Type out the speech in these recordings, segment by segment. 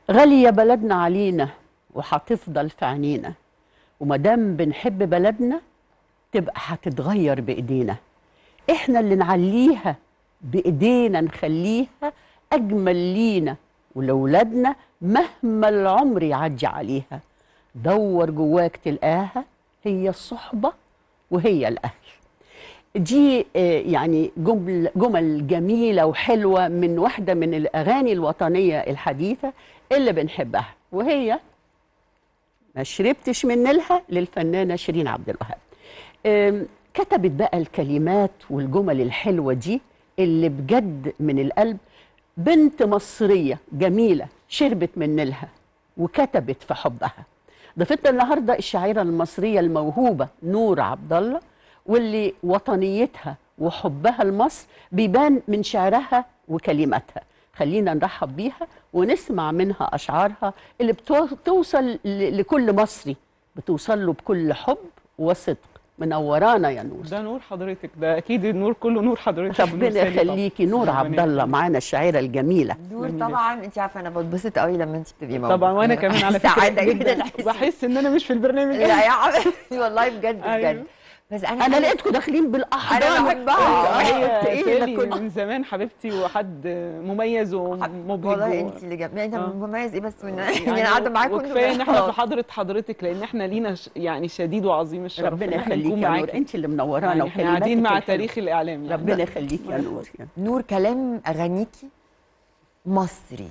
غالية بلدنا علينا وهتفضل في عينينا ومادام بنحب بلدنا تبقى هتتغير بإيدينا احنا اللي نعليها بإيدينا نخليها أجمل لينا ولولادنا مهما العمر يعدي عليها دور جواك تلقاها هي الصحبة وهي الأهل دي آه، يعني جمل جمل جميلة وحلوة من واحدة من الأغاني الوطنية الحديثة اللي بنحبها وهي ما شربتش من نيلها للفنانة شيرين عبد الوهاب آم، كتبت بقى الكلمات والجمل الحلوة دي اللي بجد من القلب بنت مصرية جميلة شربت من نيلها وكتبت في حبها ضيفتنا النهارده الشاعرة المصرية الموهوبة نور عبد الله واللي وطنيتها وحبها لمصر بيبان من شعرها وكلماتها خلينا نرحب بيها ونسمع منها أشعارها اللي بتوصل لكل مصري بتوصل له بكل حب وصدق منورانا يا نور ده نور حضرتك ده اكيد النور كله نور حضرتك ربنا ونور سالي طبعاً. يخليكي نور ربنا عبد الله يخليك. معانا الشاعرة الجميلة نور جميلة. طبعا انت عارفه انا بتبسط قوي لما انت بتبقي موجوده طبعا وانا كمان على فكره سعاده جدا جدا أحس- بحس ان انا مش في البرنامج لا يا حبيبتي والله بجد أيوه. بجد بس انا أنا حاسة- لقيتكم داخلين بالأحضان أنا بحبها. إيه هي ده سالي كله؟ من زمان حبيبتي وحد مميز ومبهج والله و- انت اللي جاب انت آه. مميز ايه بس من يعني انا قاعده معاكم وكفايه ان احنا في حضره حضرتك لان احنا لينا ش- يعني شديد وعظيم الشرف ربنا إن إحنا يخليكي نكون يا نور معاكي. انت اللي منورانا يعني احنا قاعدين وكلماتك مع الحلوة. تاريخ الاعلام يعني ربنا يخليكي يا نور نور كلام اغانيكي مصري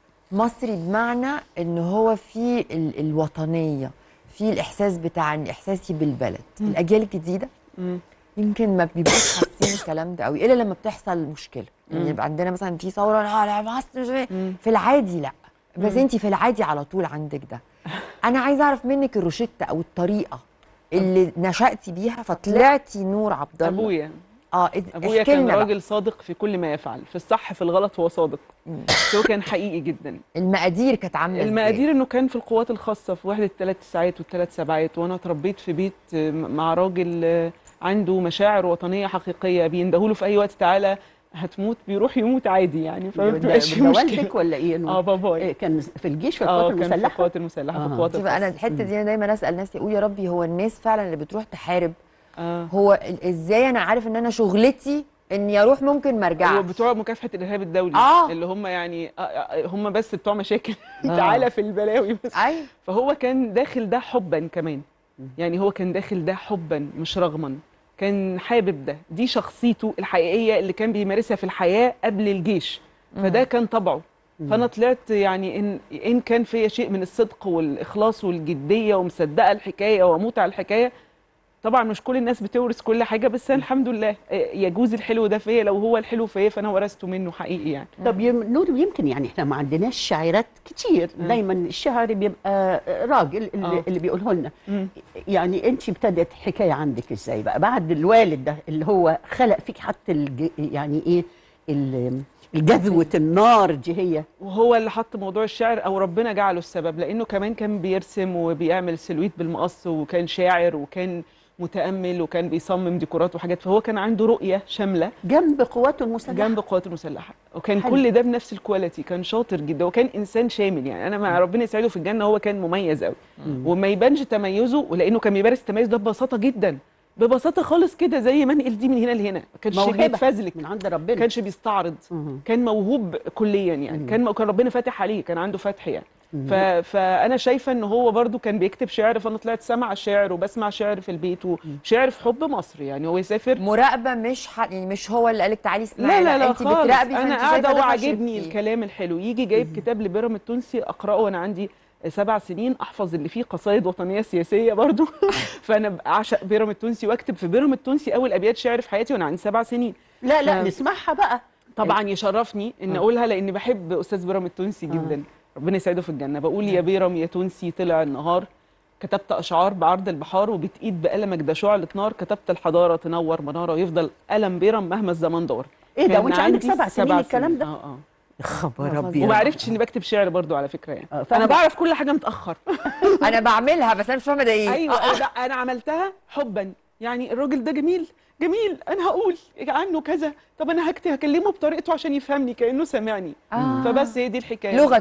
مصري بمعنى ان هو في ال- الوطنيه في الاحساس بتاع إن احساسي بالبلد الاجيال الجديده مم. يمكن ما بيبقوش حاسين الكلام ده قوي الا لما بتحصل مشكله يعني يبقى عندنا مثلا في ثوره لا لا مصر مش عارف إيه. مم. في العادي لا بس انت في العادي على طول عندك ده انا عايزه اعرف منك الروشته او الطريقه اللي نشأتي بيها فطلعتي نور عبد الله ابويا اه إد- ابويا احكي كان لنا بقى. راجل صادق في كل ما يفعل في الصح في الغلط هو صادق بس هو كان حقيقي جدا المقادير كانت عامله إزاي؟ المقادير انه كان في القوات الخاصه في وحده ثلاث ساعات والثلاث سبعات وانا اتربيت في بيت آه، مع راجل آه، عنده مشاعر وطنيه حقيقيه بيندهوله في اي وقت تعالى هتموت بيروح يموت عادي يعني فما ده- بتبقاش في ده مشكله والدك ولا ايه يا نور؟ اه بابايا إيه، كان في الجيش في اه القوات كان في المسلحة القوات المسلحه في آه. القوات شوف انا الخاصة. الحته دي انا دايما اسال نفسي اقول يا ربي هو الناس فعلا اللي بتروح تحارب اه هو ال- ازاي انا عارف ان انا شغلتي اني اروح ممكن ما هو ارجعش بتوع مكافحه الارهاب الدولي آه. اللي هم يعني آه، آه، هم بس بتوع مشاكل تعالى في البلاوي بس ايوه فهو كان داخل ده حبا كمان يعني هو كان داخل ده حبا مش رغما كان حابب ده دي شخصيته الحقيقيه اللي كان بيمارسها في الحياه قبل الجيش فده كان طبعه فانا طلعت يعني ان ان كان فيا شيء من الصدق والاخلاص والجديه ومصدقه الحكايه واموت على الحكايه طبعا مش كل الناس بتورث كل حاجه بس أنا الحمد لله آه، يجوز الحلو ده فيا لو هو الحلو فيا فانا ورثته منه حقيقي يعني طب يم- نور يمكن يعني احنا ما عندناش شاعرات كتير دايما الشعر بيبقى راجل اللي, آه. اللي بيقوله لنا مم. يعني انت ابتدت حكايه عندك ازاي بقى بعد الوالد ده اللي هو خلق فيك حتى الج... يعني ايه ال- الجذوه النار دي هي وهو اللي حط موضوع الشعر او ربنا جعله السبب لانه كمان كان بيرسم وبيعمل سلويت بالمقص وكان شاعر وكان متامل وكان بيصمم ديكورات وحاجات فهو كان عنده رؤيه شامله جنب قواته المسلحه جنب القوات المسلحه وكان حلو. كل ده بنفس الكواليتي كان شاطر جدا وكان انسان شامل يعني انا مع ربنا يسعده في الجنه هو كان مميز قوي وما يبانش تميزه ولانه كان بيمارس التميز ده ببساطه جدا ببساطه خالص كده زي ما انقل دي من هنا لهنا ما كانش موهبه بيتفزلك من عند ما ربنا كانش بيستعرض مم. كان موهوب كليا يعني كان كان ربنا فاتح عليه كان عنده فتح يعني ف... فانا شايفه ان هو برضو كان بيكتب شعر فانا طلعت سامعه شعر وبسمع شعر في البيت وشعر في حب مصر يعني هو يسافر مراقبه مش ح... يعني مش هو اللي قالك تعالي اسمعي لا لا لا انت خالص بتراقبي انا فانت قاعده شايفه ده وعاجبني فشلتي. الكلام الحلو يجي جايب كتاب لبيرام التونسي اقراه وانا عندي سبع سنين احفظ اللي فيه قصايد وطنيه سياسيه برضو فانا اعشق بيرام التونسي واكتب في بيرام التونسي اول ابيات شعر في حياتي وانا عندي سبع سنين لا لا ف- نسمعها بقى طبعا يشرفني ان اقولها لان بحب استاذ بيرام التونسي جدا ربنا يسعده في الجنه بقول يا بيرام يا تونسي طلع النهار كتبت اشعار بعرض البحار وبتقيد بقلمك ده شعلة نار كتبت الحضاره تنور مناره ويفضل قلم بيرام مهما الزمن دار ايه ده كان وانت عندك عندي سبع سنين الكلام ده اه اه خبر فظيع. ابيض وما عرفتش اني بكتب شعر برضو على فكره يعني آه، فاهمة. انا بعرف كل حاجه متاخر انا بعملها بس انا مش فاهمه ده ايه ايوه أنا, انا عملتها حبا يعني الراجل ده جميل جميل انا هقول عنه كذا طب انا هكتب هكلمه بطريقته عشان يفهمني كانه سامعني آه. فبس هي دي الحكايه لغته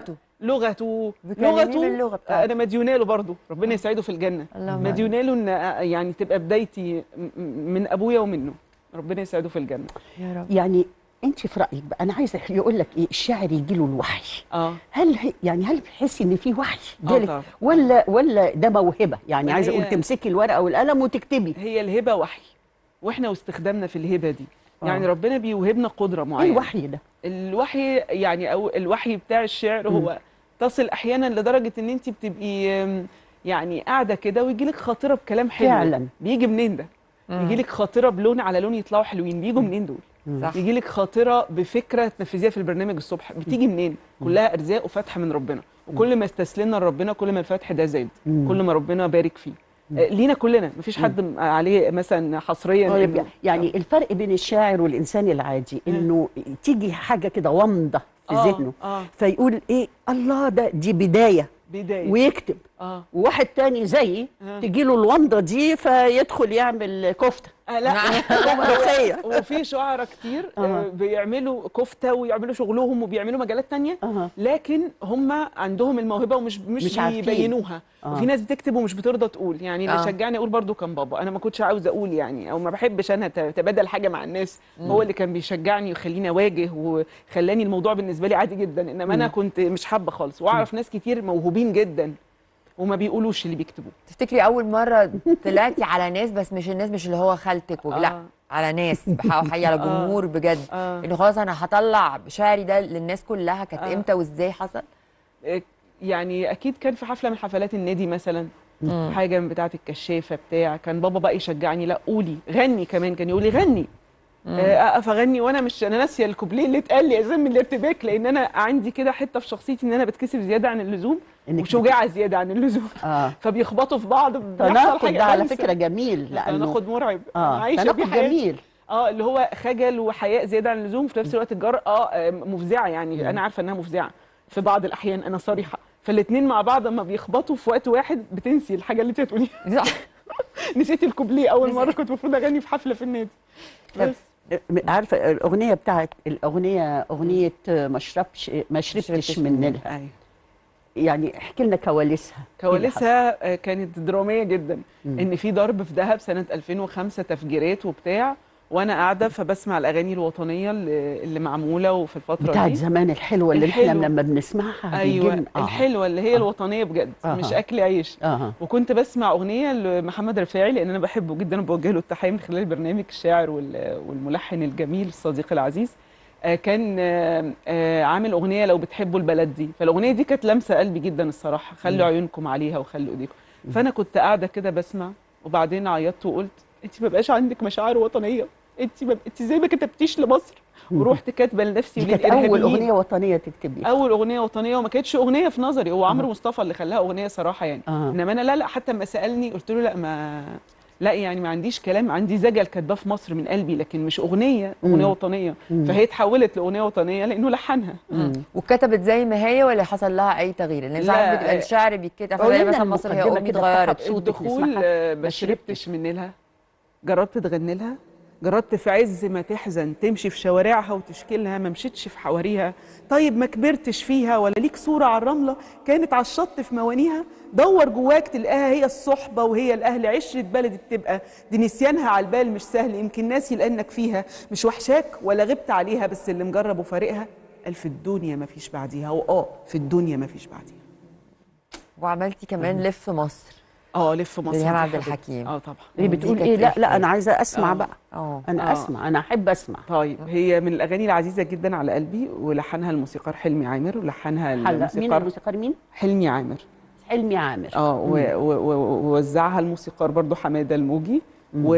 لغته بكلميه لغته باللغة بتاعته. انا مديونه له برضه ربنا يسعده في الجنه اللهم مديونه له ان يعني تبقى بدايتي م- م- من ابويا ومنه ربنا يسعده في الجنه يا رب يعني انت في رايك بقى انا عايزه يقول لك ايه الشاعر يجي له الوحي اه هل هي يعني هل بتحسي ان في وحي آه جالك طبعاً. ولا ولا ده موهبه يعني ما عايزه هي- اقول تمسكي الورقه والقلم وتكتبي هي الهبه وحي واحنا واستخدامنا في الهبه دي يعني آه. ربنا بيوهبنا قدره ايه معينه الوحي ده الوحي يعني او الوحي بتاع الشعر هو تصل احيانا لدرجه ان انت بتبقي أم، يعني قاعده كده ويجي لك خاطره بكلام حلو فعلاً. بيجي منين ده يجي لك خاطره بلون على لون يطلعوا حلوين بيجوا منين دول صح يجي لك خاطره بفكره تنفذيها في البرنامج الصبح بتيجي منين كلها ارزاق وفتح من ربنا وكل ما استسلمنا لربنا كل ما الفتح ده زاد كل ما ربنا بارك فيه آه، لينا كلنا مفيش حد م- عليه مثلا حصريا طيب إنه- يعني الفرق بين الشاعر والانسان العادي انه تيجي حاجه كده ومضه في آه، ذهنه آه. فيقول ايه الله ده دي بدايه بدايه ويكتب اه وواحد تاني زيي آه. تجي له الومضه دي فيدخل يعمل كفته آه لا ملوخيه وفي شعراء كتير أها. آه، بيعملوا كفته ويعملوا شغلهم وبيعملوا مجالات تانية أها. لكن هم عندهم الموهبه ومش مش, مش عارفين. بيبينوها آه. وفي ناس بتكتب ومش بترضى تقول يعني اللي آه. شجعني اقول برضو كان بابا انا ما كنتش عاوزه اقول يعني او ما بحبش انا ت- اتبادل حاجه مع الناس هو اللي كان بيشجعني ويخليني اواجه وخلاني الموضوع بالنسبه لي عادي جدا انما انا كنت مش حابه خالص واعرف ناس كتير موهوبين جدا وما بيقولوش اللي بيكتبوه تفتكري اول مره طلعتي على ناس بس مش الناس مش اللي هو خالتك ولا آه. على ناس بحاول حقيقي على جمهور بجد آه. انه خلاص انا هطلع شعري ده للناس كلها كانت آه. امتى وازاي حصل آه، يعني اكيد كان في حفله من حفلات النادي مثلا حاجه من بتاعه الكشافه بتاع كان بابا بقى يشجعني لا قولي غني كمان كان يقول لي غني آه، اقف اغني وانا مش انا ناسيه الكوبليه اللي اتقال لي اساسا من الارتباك لان انا عندي كده حته في شخصيتي ان انا بتكسف زياده عن اللزوم إنك وشجاعه زياده عن اللزوم اه فبيخبطوا في بعض بيحصل تناقض حاجه ده على بنسى. فكره جميل لانه تناقض مرعب أنا اه عايشه تناقض بيه حياتي. جميل اه اللي هو خجل وحياء زياده عن اللزوم وفي نفس الوقت الجرأه آه، مفزعه يعني انا عارفه انها مفزعه في بعض الاحيان انا صريحه فالاثنين مع بعض لما بيخبطوا في وقت واحد بتنسي الحاجه اللي انت هتقوليها نسيت الكوبليه اول مره كنت المفروض اغني في حفله في النادي بس عارفه الاغنيه بتاعت الاغنيه اغنيه ما شربش ما شربتش من نيلها ايوه يعني احكي لنا كواليسها إيه اللي حصل؟ كواليسها آه، كانت دراميه جدا ان في ضرب في دهب سنه 2005 تفجيرات وبتاع وانا قاعده فبسمع الاغاني الوطنيه اللي, اللي معموله وفي الفتره بتاعت دي زمان الحلوه اللي احنا الحلوة. لما بنسمعها ايوه بيجن- آه. الحلوه اللي هي الوطنيه بجد أها. مش اكل عيش اه وكنت بسمع اغنيه لمحمد رفاعي لان انا بحبه جدا وبوجه له التحيه من خلال البرنامج الشاعر وال- والملحن الجميل الصديق العزيز آه، كان آه، آه، عامل اغنيه لو بتحبوا البلد دي فالاغنيه دي كانت لامسه قلبي جدا الصراحه خلوا عيونكم عليها وخلوا ايديكم فانا كنت قاعده كده بسمع وبعدين عيطت وقلت انت ما بقاش عندك مشاعر وطنيه انت ما انت ازاي ما كتبتيش لمصر ورحت كاتبه لنفسي دي كانت وللإرهابيين. اول اغنيه وطنيه تكتبيها اول اغنيه وطنيه وما كانتش اغنيه في نظري هو عمرو مصطفى اللي خلاها اغنيه صراحه يعني آه. انما انا لا لا حتى لما سالني قلت له لا ما لا يعني ما عنديش كلام عندي زجل كاتباه في مصر من قلبي لكن مش اغنيه اغنيه وطنيه فهي اتحولت لاغنيه وطنيه لانه لحنها واتكتبت زي ما هي ولا حصل لها اي تغيير لان لا، ساعات بتبقى آه، الشعر بيتكتب قولي زي لنا مثلا مصر هي المقدمة امي كده بتاعها اتغيرت بصوتك الدخول نسمعها. آه، ما ما شربتش من نيلها جربت تغني لها جربت في عز ما تحزن تمشي في شوارعها وتشكي لها ما مشيتش في حواريها طيب ما كبرتش فيها ولا ليك صورة على الرملة كانت على الشط في موانيها دور جواك تلقاها هي الصحبة وهي الأهل عشرة بلد بتبقى دي نسيانها على البال مش سهل يمكن ناسي لأنك فيها مش وحشاك ولا غبت عليها بس اللي مجرب وفارقها قال في الدنيا ما فيش بعديها وآه في الدنيا ما فيش بعديها وعملتي كمان لف مصر اه لف مصر ريهام دي عبد حبيبتي. الحكيم. اه طبعا هي دي بتقول كانت ايه لا إيه لا حكاية؟ انا عايزه اسمع آه. بقى اه انا آه. اسمع انا احب اسمع طيب هي من الاغاني العزيزه جدا على قلبي ولحنها الموسيقار حلمي عامر ولحنها حلقه مين الموسيقار الموسيقار مين حلمي عامر حلمي عامر اه و- و- و- ووزعها الموسيقار برضو حماده الموجي و...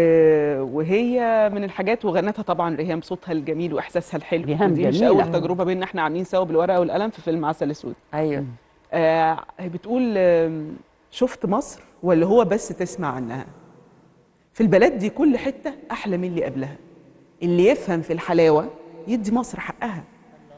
وهي من الحاجات وغنتها طبعا ريهام صوتها الجميل واحساسها الحلو ريهام ودي مش جميلة. اول تجربه بينا احنا عاملين سوا بالورقه والقلم في فيلم عسل اسود ايوه آه هي بتقول آم، شفت مصر ولا هو بس تسمع عنها في البلد دي كل حتة أحلى من اللي قبلها اللي يفهم في الحلاوة يدي مصر حقها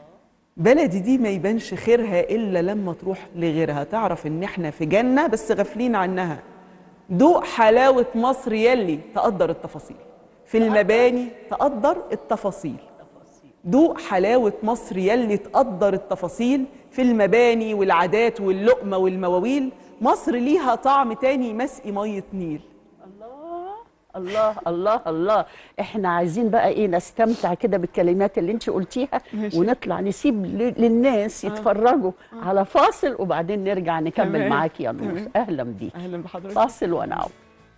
بلدي دي ما يبانش خيرها إلا لما تروح لغيرها تعرف إن إحنا في جنة بس غافلين عنها دوق حلاوة مصر يلي تقدر التفاصيل في المباني تقدر التفاصيل دوق حلاوة مصر يلي تقدر التفاصيل في المباني والعادات واللقمة والمواويل مصر ليها طعم تاني مسقي مية نيل الله الله الله احنا عايزين بقى ايه نستمتع كده بالكلمات اللي انت قلتيها ماشي. ونطلع نسيب ل- للناس يتفرجوا على فاصل وبعدين نرجع نكمل تمام. معاكي يا نور تمام. اهلا بيك أهلا بحضرتك فاصل ونعود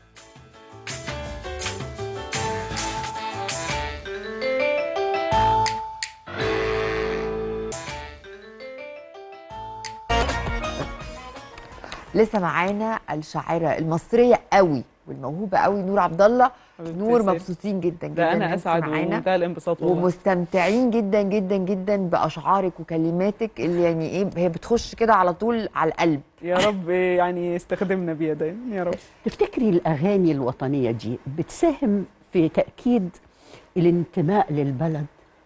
لسه معانا الشاعره المصريه قوي والموهوبه قوي نور عبد الله حبيبتي نور يا سيف. مبسوطين جدا جدا ده إن أنا أنت أسعد معانا ومنتهى الانبساط والله ومستمتعين جدا جدا جدا باشعارك وكلماتك اللي يعني ايه هي بتخش كده على طول على القلب يا رب يعني استخدمنا بيها دايما يا رب تفتكري الاغاني الوطنيه دي بتساهم في تاكيد الانتماء للبلد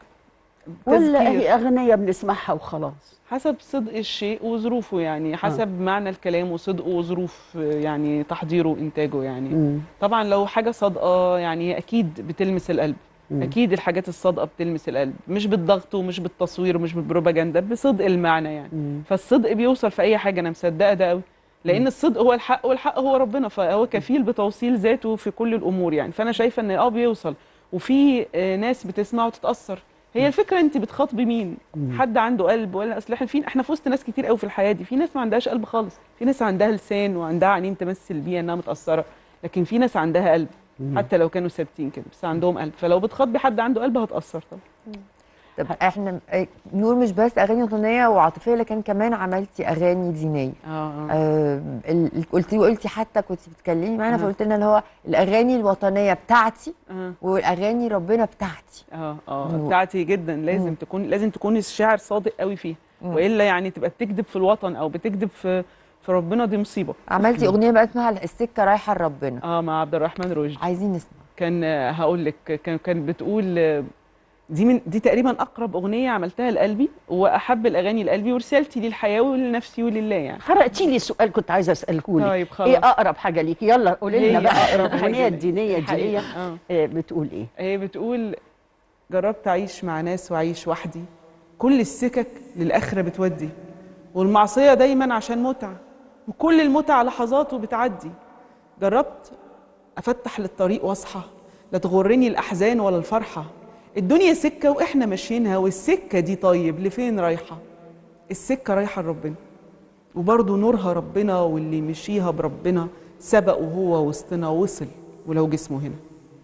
ولا تذكير. هي اغنيه بنسمعها وخلاص حسب صدق الشيء وظروفه يعني حسب معنى الكلام وصدقه وظروف يعني تحضيره وإنتاجه يعني مم. طبعا لو حاجة صادقة يعني أكيد بتلمس القلب مم. أكيد الحاجات الصادقة بتلمس القلب مش بالضغط ومش بالتصوير ومش بالبروباجندا بصدق المعنى يعني مم. فالصدق بيوصل في أي حاجة أنا مصدقة ده قوي لأن الصدق هو الحق والحق هو ربنا فهو كفيل بتوصيل ذاته في كل الأمور يعني فأنا شايفة إن أه بيوصل وفي آه، ناس بتسمع وتتأثر هي الفكرة أنت بتخاطبي مين؟ مم. حد عنده قلب ولا اصل احنا في احنا في وسط ناس كتير قوي في الحياه دي في ناس ما عندهاش قلب خالص في ناس عندها لسان وعندها عينين تمثل بيها انها متاثره لكن في ناس عندها قلب مم. حتى لو كانوا ثابتين كده بس عندهم قلب فلو بتخاطبي حد عنده قلب هتاثر طبعا طب احنا آه، نور مش بس اغاني وطنيه وعاطفيه لكن كمان عملتي اغاني دينيه اه آه ال- قلتي قلتي حتى كنت بتتكلمي معانا آه. فقلت لنا اللي هو الاغاني الوطنيه بتاعتي اه والاغاني ربنا بتاعتي اه اه مم. بتاعتي جدا لازم مم. تكون لازم تكون الشاعر صادق قوي فيها مم. والا يعني تبقى بتكذب في الوطن او بتكذب في في ربنا دي مصيبه عملتي اغنيه بقى اسمها السكه رايحه لربنا اه مع عبد الرحمن رشدي عايزين نسمع كان آه، هقول لك كان كان بتقول آه، دي من دي تقريبا اقرب اغنيه عملتها لقلبي واحب الاغاني لقلبي ورسالتي للحياه ولنفسي ولله يعني حرقتي لي سؤال كنت عايزه اساله لك طيب خلاص ايه اقرب حاجه ليكي يلا قولي لنا هي بقى أقرب حاجة الاغنيه ليا. الدينيه دي الحقيقة، هي اه آه، بتقول ايه هي بتقول جربت اعيش مع ناس واعيش وحدي كل السكك للاخره بتودي والمعصيه دايما عشان متعه وكل المتعه لحظات وبتعدي جربت افتح للطريق واصحى لا تغرني الاحزان ولا الفرحه الدنيا سكه واحنا ماشيينها والسكه دي طيب لفين رايحه السكه رايحه لربنا وبرضه نورها ربنا واللي مشيها بربنا سبق وهو وسطنا وصل ولو جسمه هنا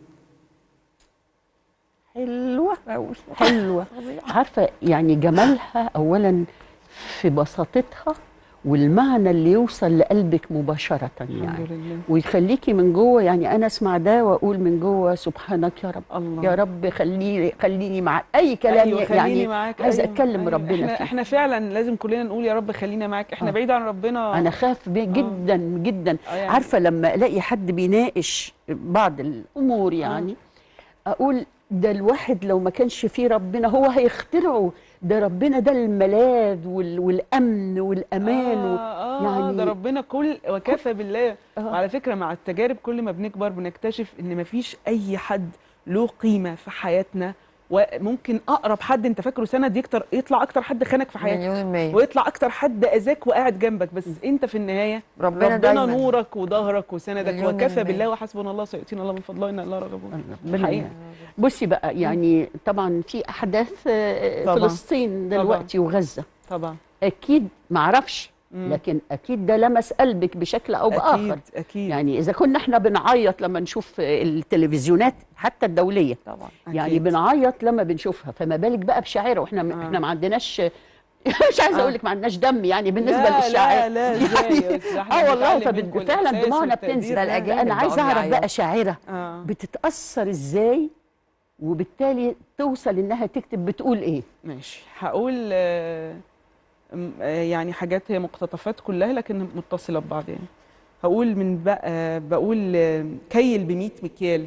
حلوه حلوه عارفه يعني جمالها اولا في بساطتها والمعنى اللي يوصل لقلبك مباشره يعني الحمد لله ويخليكي من جوه يعني انا اسمع ده واقول من جوه سبحانك يا رب الله يا رب خليني خليني مع اي كلام أيوة خليني يعني معاك عايزه أيوة اتكلم أيوة. ربنا احنا فيه احنا فعلا لازم كلنا نقول يا رب خلينا معاك احنا آه. بعيد عن ربنا انا خاف بيه جدا جدا آه يعني. عارفه لما الاقي حد بيناقش بعض الامور يعني اقول ده الواحد لو ما كانش فيه ربنا هو هيخترعه ده ربنا ده الملاذ وال... والامن والامان آه و... آه يعني- ده ربنا كل وكفى بالله آه. وعلى فكره مع التجارب كل ما بنكبر بنكتشف ان مفيش اي حد له قيمه في حياتنا وممكن اقرب حد انت فاكره سند يكتر يطلع اكتر حد خانك في حياتك مليون المية ويطلع اكتر حد اذاك وقاعد جنبك بس انت في النهايه ربنا, ربنا دايما نورك وظهرك وسندك مليون وكفى المية. بالله وحسبنا الله سيؤتينا الله من فضله ان الله رغبون ربنا حقيقة. بصي بقى يعني طبعا في احداث آه، طبعاً. فلسطين طبعاً. دلوقتي وغزه طبعا اكيد معرفش مم. لكن اكيد ده لمس قلبك بشكل او باخر اكيد اكيد يعني اذا كنا احنا بنعيط لما نشوف التلفزيونات حتى الدوليه طبعا يعني أكيد. بنعيط لما بنشوفها فما بالك بقى بشاعره واحنا آه. احنا ما عندناش مش عايزه آه. اقول لك ما عندناش دم يعني بالنسبه لا للشاعر لا لا ازاي يا أستاذ أحمد؟ اه والله بنتعلم منكم ففعلا الإحساس دموعنا والتقدير. بتنزل ده الأجانب انا عايزه بقوا اعرف بيعيطوا. بقى شاعره اه بتتاثر ازاي وبالتالي توصل انها تكتب بتقول ايه ماشي هقول آه، م- آه، يعني حاجات هي مقتطفات كلها لكن متصلة ببعض يعني هقول من بقى بقول آه، كيل بميت مكيال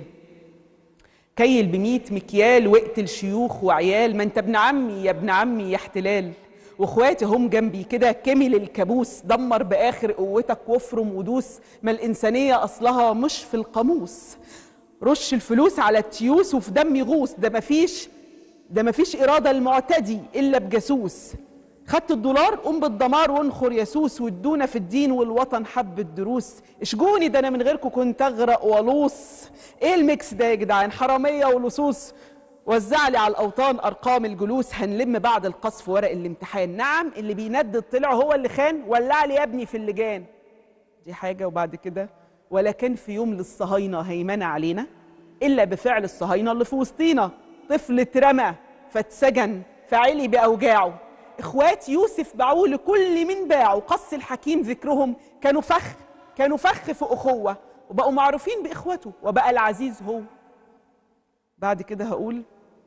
كيل بميت مكيال واقتل شيوخ وعيال ما انت ابن عمي يا ابن عمي يا احتلال واخواتي هم جنبي كده كمل الكابوس دمر باخر قوتك وافرم ودوس ما الانسانيه اصلها مش في القاموس رش الفلوس على التيوس وفي دمي غوص ده مفيش ده مفيش إرادة المعتدي إلا بجاسوس خدت الدولار قوم بالدمار وانخر يسوس وادونا في الدين والوطن حب الدروس اشجوني ده انا من غيركم كنت اغرق ولوص ايه الميكس ده يا جدعان حراميه ولصوص وزع لي على الاوطان ارقام الجلوس هنلم بعد القصف ورق الامتحان نعم اللي بيندد طلع هو اللي خان ولع لي يا ابني في اللجان دي حاجه وبعد كده ولا كان في يوم للصهاينه هيمنه علينا الا بفعل الصهاينه اللي في وسطينا طفل اترمى فاتسجن فعلي باوجاعه اخوات يوسف باعوه لكل من باعوا قص الحكيم ذكرهم كانوا فخ كانوا فخ في اخوه وبقوا معروفين باخوته وبقى العزيز هو بعد كده هقول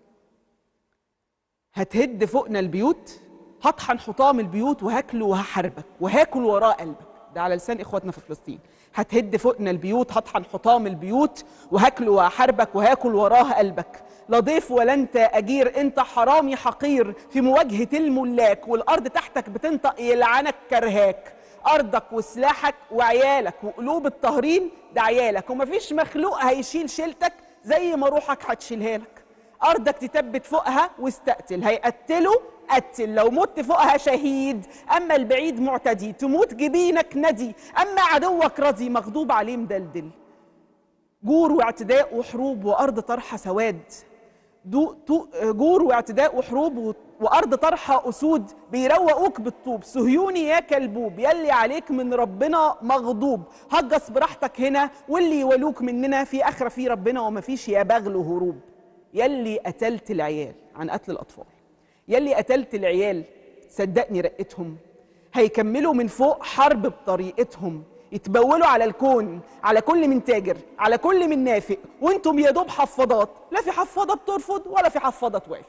هتهد فوقنا البيوت هطحن حطام البيوت وهاكله وهحاربك وهاكل وراه قلبك ده على لسان اخواتنا في فلسطين هتهد فوقنا البيوت هطحن حطام البيوت وهاكله وهحاربك وهاكل وراه قلبك لا ضيف ولا انت اجير انت حرامي حقير في مواجهه الملاك والارض تحتك بتنطق يلعنك كرهاك ارضك وسلاحك وعيالك وقلوب الطاهرين ده عيالك ومفيش مخلوق هيشيل شيلتك زي ما روحك هتشيلها لك ارضك تثبت فوقها واستقتل هيقتلوا قتل لو مت فوقها شهيد اما البعيد معتدي تموت جبينك ندي اما عدوك رضي مغضوب عليه مدلدل جور واعتداء وحروب وارض طرحه سواد دو تو جور واعتداء وحروب و- وارض طرحه اسود بيروقوك بالطوب صهيوني يا كلبوب يلي عليك من ربنا مغضوب هجس براحتك هنا واللي يولوك مننا في اخره في ربنا ومفيش يا بغل وهروب يلي قتلت العيال عن قتل الاطفال يلي قتلت العيال صدقني رقتهم هيكملوا من فوق حرب بطريقتهم يتبولوا على الكون على كل من تاجر على كل من نافق وانتم يا دوب حفاضات لا في حفاضه بترفض ولا في حفاضه توافق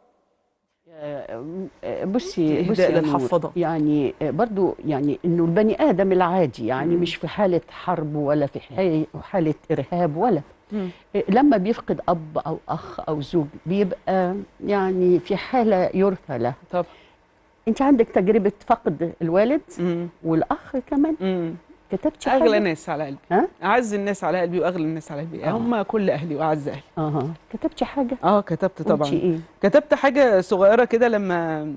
بصي إهداء بصي يا نور، للحفاضة. يعني برضو يعني انه البني ادم العادي يعني مش في حاله حرب ولا في حي- حاله ارهاب ولا لما بيفقد اب او اخ او زوج بيبقى يعني في حاله يرثى له طب انت عندك تجربه فقد الوالد مم. والاخ كمان مم. كتبتي اغلى حاجه ناس على قلبي ها اعز الناس على قلبي واغلى الناس على قلبي آه. هم كل اهلي واعز اهلي اها كتبتي حاجه اه كتبت طبعا قلتي ايه كتبت حاجة صغيرة كده لما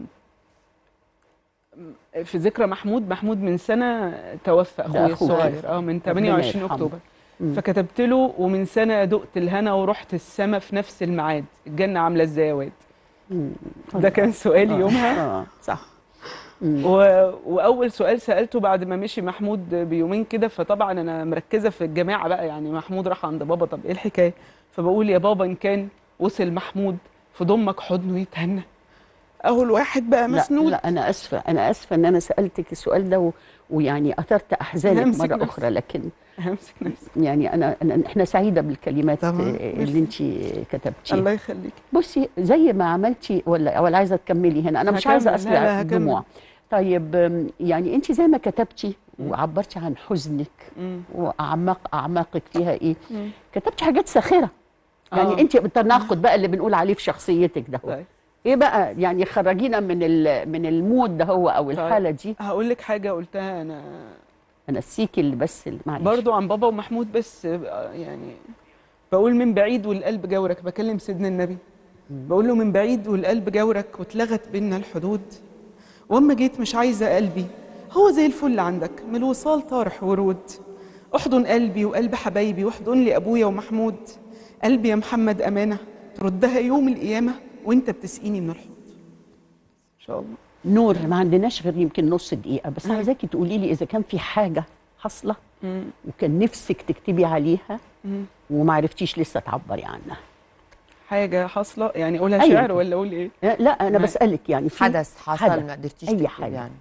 في ذكرى محمود محمود من سنة توفى ده أخويا أخوك. الصغير اه من 28 يرحمه. أكتوبر مم. فكتبت له ومن سنة دقت الهنا ورحت السما في نفس الميعاد الجنة عاملة ازاي يا واد مم. ده كان سؤالي آه. يومها اه صح مم. و... وأول سؤال سألته بعد ما مشي محمود بيومين كده فطبعا أنا مركزة في الجماعة بقى يعني محمود راح عند بابا طب إيه الحكاية فبقول يا بابا إن كان وصل محمود في ضمك حضنه يتهنى أهو الواحد بقى لا, مسنود لا انا اسفه انا اسفه ان انا سالتك السؤال ده و... ويعني اثرت احزانك همسك مره نفسي. اخرى لكن همسك نفسي يعني انا, أنا احنا سعيده بالكلمات طبعاً. آه، اللي انت كتبتيها الله يخليك بصي زي ما عملتي ولا ولا عايزه تكملي هنا انا مش هكمل. عايزه لا، اسمع لا، هكمل. الدموع طيب آم، يعني انت زي ما كتبتي وعبرتي عن حزنك مم. واعماق اعماقك فيها ايه مم. كتبتي حاجات ساخره يعني آه. انت بالتناقض بقى اللي بنقول عليه في شخصيتك ده هو. طيب ايه بقى يعني خرجينا من ال- من المود ده هو او الحاله دي هقول لك حاجه قلتها انا انسيكي اللي بس اللي- معلش برضو عن بابا ومحمود بس آه، يعني بقول من بعيد والقلب جورك بكلم سيدنا النبي بقول له من بعيد والقلب جورك واتلغت بينا الحدود واما جيت مش عايزه قلبي هو زي الفل عندك من الوصال طارح ورود احضن قلبي وقلب حبايبي واحضن لي ابويا ومحمود قلبي يا محمد امانه تردها يوم القيامه وانت بتسقيني من الحوض ان شاء الله نور ما عندناش غير يمكن نص دقيقه بس عايزاكي تقولي لي اذا كان في حاجه حاصله مم. وكان نفسك تكتبي عليها مم. وما عرفتيش لسه تعبري عنها حاجه حاصله يعني اقولها أيوة. شعر ولا اقول ايه أه، لا انا ما- بسالك يعني في حدث حصل حدث. ما قدرتيش أي تكتبي حاجة. يعني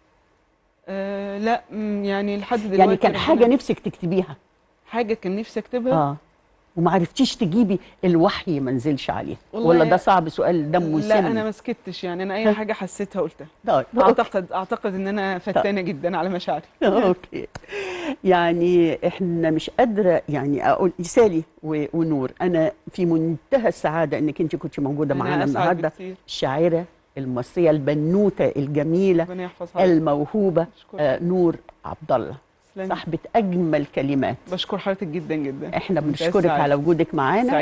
آه لا مم، يعني لحد دلوقتي يعني كان ربنا- حاجه نفسك تكتبيها حاجه كان نفسي اكتبها اه وما عرفتيش تجيبي الوحي ما نزلش عليه والله ولا يا- ده صعب سؤال دمه لا انا سم ما سكتش يعني انا اي حاجه حسيتها قلتها طيب اعتقد اعتقد ان انا فتانه جدا على مشاعري اوكي يعني احنا مش قادره يعني اقول سالي و- ونور انا في منتهى السعاده انك انت كنت موجوده أنا معانا أسعد النهارده بكتير. الشاعره المصريه البنوته الجميله ربنا يحفظها الموهوبه أشكرك. آه نور عبد الله تسلمي. صاحبه اجمل كلمات بشكر حضرتك جدا جدا احنا منتهى بنشكرك السعادة. على وجودك معانا